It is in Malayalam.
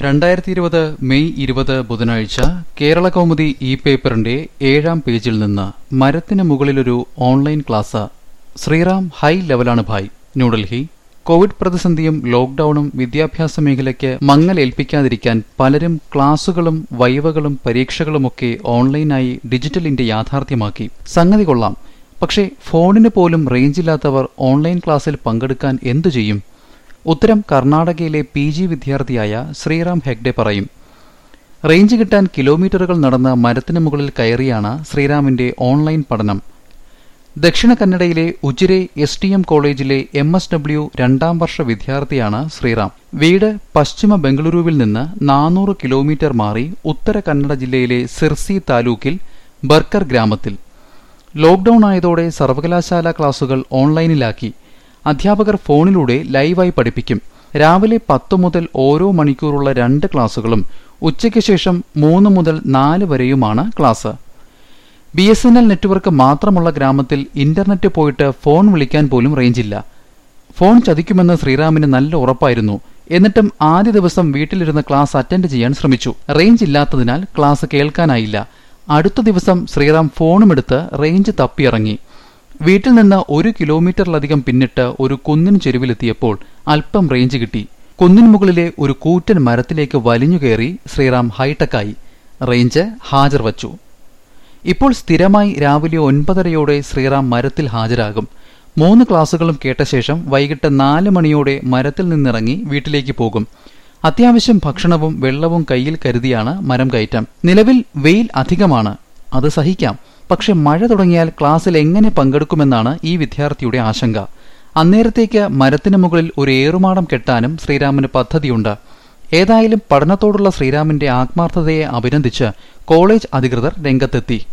രണ്ടായിരത്തി ഇരുപത് മെയ് ഇരുപത് ബുധനാഴ്ച കേരള കൗമുദി ഇ പേപ്പറിന്റെ ഏഴാം പേജിൽ നിന്ന് മരത്തിന് മുകളിലൊരു ഓൺലൈൻ ക്ലാസ് ശ്രീറാം ഹൈ ലെവലാണ് ഭായ് ന്യൂഡൽഹി കോവിഡ് പ്രതിസന്ധിയും ലോക്ഡൌണും വിദ്യാഭ്യാസ മേഖലയ്ക്ക് മങ്ങലേൽപ്പിക്കാതിരിക്കാൻ പലരും ക്ലാസുകളും വൈവകളും പരീക്ഷകളുമൊക്കെ ഓൺലൈനായി ഡിജിറ്റൽ ഇന്ത്യ യാഥാർത്ഥ്യമാക്കി സംഗതി കൊള്ളാം പക്ഷേ ഫോണിന് പോലും റേഞ്ചില്ലാത്തവർ ഓൺലൈൻ ക്ലാസ്സിൽ പങ്കെടുക്കാൻ എന്തു ചെയ്യും ഉത്തരം കർണാടകയിലെ പി ജി വിദ്യാർത്ഥിയായ ശ്രീറാം ഹെഗ്ഡെ പറയും റേഞ്ച് കിട്ടാൻ കിലോമീറ്ററുകൾ നടന്ന് മരത്തിന് മുകളിൽ കയറിയാണ് ശ്രീറാമിന്റെ ഓൺലൈൻ പഠനം ദക്ഷിണ കന്നഡയിലെ ഉജിരെ എസ് ടി എം കോളേജിലെ എം എസ് ഡബ്ല്യു രണ്ടാം വർഷ വിദ്യാർത്ഥിയാണ് ശ്രീറാം വീട് പശ്ചിമ ബംഗളൂരുവിൽ നിന്ന് നാനൂറ് കിലോമീറ്റർ മാറി ഉത്തര കന്നഡ ജില്ലയിലെ സിർസി താലൂക്കിൽ ബർക്കർ ഗ്രാമത്തിൽ ലോക്ഡൌൺ ആയതോടെ സർവകലാശാല ക്ലാസുകൾ ഓൺലൈനിലാക്കി അധ്യാപകർ ഫോണിലൂടെ ലൈവായി പഠിപ്പിക്കും രാവിലെ പത്ത് മുതൽ ഓരോ മണിക്കൂറുള്ള രണ്ട് ക്ലാസുകളും ഉച്ചയ്ക്ക് ശേഷം മൂന്ന് മുതൽ നാല് വരെയുമാണ് class B S N L network മാത്രമുള്ള ഗ്രാമത്തിൽ ഇന്റർനെറ്റ് പോയിട്ട് ഫോൺ വിളിക്കാൻ പോലും റേഞ്ചില്ല ഫോൺ ചതിക്കുമെന്ന് ശ്രീറാമിന് നല്ല ഉറപ്പായിരുന്നു എന്നിട്ടും ആദ്യ ദിവസം വീട്ടിലിരുന്ന് ക്ലാസ് അറ്റൻഡ് ചെയ്യാൻ ശ്രമിച്ചു റേഞ്ച് ഇല്ലാത്തതിനാൽ ക്ലാസ് കേൾക്കാനായില്ല അടുത്ത ദിവസം ശ്രീറാം ഫോണുമെടുത്ത് റേഞ്ച് തപ്പിയിറങ്ങി വീട്ടിൽ നിന്ന് ഒരു കിലോമീറ്ററിലധികം പിന്നിട്ട് ഒരു കുന്നിൻ ചെരുവിലെത്തിയപ്പോൾ അല്പം റേഞ്ച് കിട്ടി കുന്നിൻ മുകളിലെ ഒരു കൂറ്റൻ മരത്തിലേക്ക് വലിഞ്ഞു കയറി ശ്രീറാം ഹൈടെക്കായി റേഞ്ച് ഹാജർ വച്ചു ഇപ്പോൾ സ്ഥിരമായി രാവിലെ ഒൻപതരയോടെ ശ്രീറാം മരത്തിൽ ഹാജരാകും മൂന്ന് ക്ലാസുകളും കേട്ട ശേഷം വൈകിട്ട് നാല് മണിയോടെ മരത്തിൽ നിന്നിറങ്ങി വീട്ടിലേക്ക് പോകും അത്യാവശ്യം ഭക്ഷണവും വെള്ളവും കയ്യിൽ കരുതിയാണ് മരം കയറ്റം നിലവിൽ വെയിൽ അധികമാണ് അത് സഹിക്കാം പക്ഷെ മഴ തുടങ്ങിയാൽ ക്ലാസ്സിൽ എങ്ങനെ പങ്കെടുക്കുമെന്നാണ് ഈ വിദ്യാർത്ഥിയുടെ ആശങ്ക അന്നേരത്തേക്ക് മരത്തിന് മുകളിൽ ഒരു ഏറുമാടം കെട്ടാനും ശ്രീരാമന് പദ്ധതിയുണ്ട് ഏതായാലും പഠനത്തോടുള്ള ശ്രീരാമിന്റെ ആത്മാർത്ഥതയെ അഭിനന്ദിച്ച് കോളേജ് അധികൃതർ രംഗത്തെത്തി